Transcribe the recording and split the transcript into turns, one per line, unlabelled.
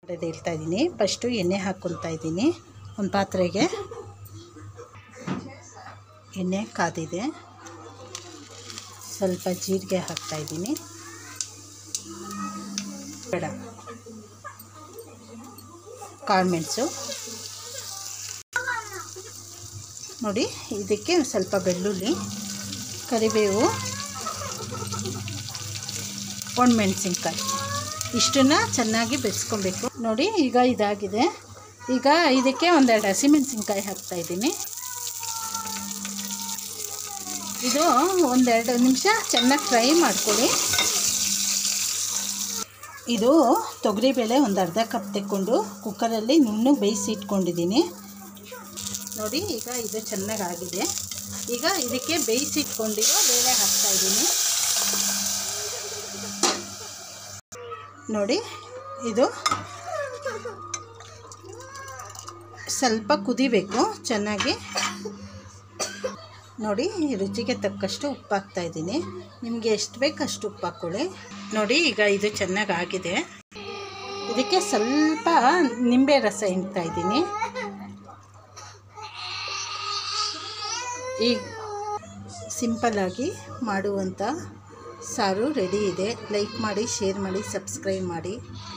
ಮಾಡೋದು ಹೇಳ್ತಾ ಇದ್ದೀನಿ ಫಸ್ಟು ಎಣ್ಣೆ ಹಾಕ್ಕೊತಾ ಇದ್ದೀನಿ ಒಂದು ಪಾತ್ರೆಗೆ ಎಣ್ಣೆ ಕಾದಿದೆ ಸ್ವಲ್ಪ ಜೀರಿಗೆ ಹಾಕ್ತಾ ಇದ್ದೀನಿ ಬೇಡ ಕಾಳುಮೆಣಸು ನೋಡಿ ಇದಕ್ಕೆ ಸ್ವಲ್ಪ ಬೆಳ್ಳುಳ್ಳಿ ಕರಿಬೇವು ಒಣಮೆಣಸಿನ್ಕಾಯಿ ಇಷ್ಟನ್ನು ಚೆನ್ನಾಗಿ ಬೆರೆಸ್ಕೊಬೇಕು ನೋಡಿ ಈಗ ಇದಾಗಿದೆ ಈಗ ಇದಕ್ಕೆ ಒಂದೆರಡು ಹಸಿಮೆಣಸಿನ್ಕಾಯಿ ಹಾಕ್ತಾಯಿದ್ದೀನಿ ಇದು ಒಂದೆರಡು ನಿಮಿಷ ಚೆನ್ನಾಗಿ ಫ್ರೈ ಮಾಡ್ಕೊಳ್ಳಿ ಇದು ತೊಗರಿಬೇಳೆ ಒಂದು ಅರ್ಧ ಕಪ್ ತೆಕ್ಕೊಂಡು ಕುಕ್ಕರಲ್ಲಿ ನುಣ್ಣಗೆ ಬೇಯಿಸಿ ಇಟ್ಕೊಂಡಿದ್ದೀನಿ ನೋಡಿ ಈಗ ಇದು ಚೆನ್ನಾಗಿ ಆಗಿದೆ ಈಗ ಇದಕ್ಕೆ ಬೇಯಿಸಿ ಇಟ್ಕೊಂಡಿರೋ ಬೇಳೆ ಹಾಕ್ತಾಯಿದ್ದೀನಿ ನೋಡಿ ಇದು ಸ್ವಲ್ಪ ಕುದಿಬೇಕು ಚೆನ್ನಾಗಿ ನೋಡಿ ರುಚಿಗೆ ತಕ್ಕಷ್ಟು ಉಪ್ಪು ಹಾಕ್ತಾ ಇದ್ದೀನಿ ನಿಮಗೆ ಎಷ್ಟು ಬೇಕು ಅಷ್ಟು ಉಪ್ಪು ಹಾಕ್ಕೊಳ್ಳಿ ನೋಡಿ ಈಗ ಇದು ಚೆನ್ನಾಗಿ ಆಗಿದೆ ಇದಕ್ಕೆ ಸ್ವಲ್ಪ ನಿಂಬೆ ರಸ ಹಿಂಡ್ತಾ ಇದ್ದೀನಿ ಈಗ ಸಿಂಪಲ್ಲಾಗಿ ಮಾಡುವಂಥ ಸಾರು ರೆಡಿ ಇದೆ ಲೈಕ್ ಮಾಡಿ ಶೇರ್ ಮಾಡಿ ಸಬ್ಸ್ಕ್ರೈಬ್ ಮಾಡಿ